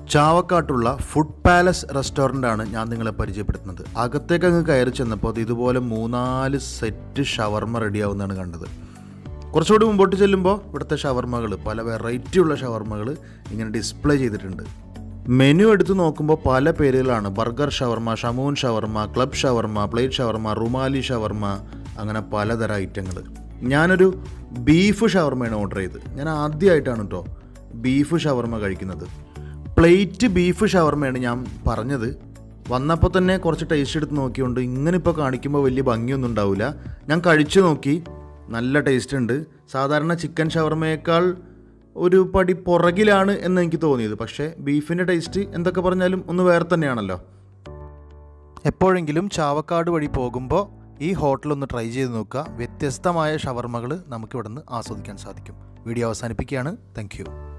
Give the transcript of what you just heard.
ചാവക്കാട്ടുള്ള food palace restaurant ആണ് ഞാൻ നിങ്ങളെ പരിചയപ്പെടുത്തുന്നത് അകത്തേക്ക് അങ്ങ് കയറി ചെന്നപ്പോൾ അത് ഇതുപോലെ മൂന്നാല് സെറ്റ് ഷവർമ റെഡിയാവുന്നതാണ് കണ്ടത് കുറച്ചുകൂടി മുമ്പോട്ട് ചെല്ലുമ്പോൾ ഇവിടുത്തെ ഷവർമകൾ പല വെറൈറ്റി ഉള്ള ഷവർമകൾ ഇങ്ങനെ ഡിസ്പ്ലേ ചെയ്തിട്ടുണ്ട് മെനു എടുത്ത് നോക്കുമ്പോൾ പല പേരുകളാണ് ബർഗർ ഷവർമ ഷമൂൻ shawarma club shawarma plate shawarma റുമാലി ഷവർമ അങ്ങനെ പലതരം ഐറ്റങ്ങൾ ഞാനൊരു ബീഫ് ഷവർമയാണ് ഓർഡർ ചെയ്ത് ഞാൻ ആദ്യമായിട്ടാണ് കേട്ടോ ബീഫ് ഷവർമ കഴിക്കുന്നത് പ്ലേറ്റ് ബീഫ് ഷവർമയാണ് ഞാൻ പറഞ്ഞത് വന്നപ്പോൾ തന്നെ കുറച്ച് ടേസ്റ്റ് എടുത്ത് നോക്കിയോണ്ട് ഇങ്ങനെ ഇപ്പോൾ കാണിക്കുമ്പോൾ വലിയ ഭംഗിയൊന്നും ഉണ്ടാവില്ല ഞാൻ കഴിച്ചു നോക്കി നല്ല ടേസ്റ്റ് ഉണ്ട് സാധാരണ ചിക്കൻ ഷവർമയേക്കാൾ ഒരു പടി പുറകിലാണ് എന്ന് എനിക്ക് തോന്നിയത് പക്ഷേ ബീഫിൻ്റെ ടേസ്റ്റ് എന്തൊക്കെ പറഞ്ഞാലും ഒന്ന് വേറെ തന്നെയാണല്ലോ എപ്പോഴെങ്കിലും ചാവക്കാട് വഴി പോകുമ്പോൾ ഈ ഹോട്ടൽ ഒന്ന് ട്രൈ ചെയ്ത് നോക്കുക വ്യത്യസ്തമായ ഷവർമകൾ നമുക്ക് ഇവിടെ നിന്ന് ആസ്വദിക്കാൻ സാധിക്കും വീഡിയോ അവസാനിപ്പിക്കുകയാണ് താങ്ക്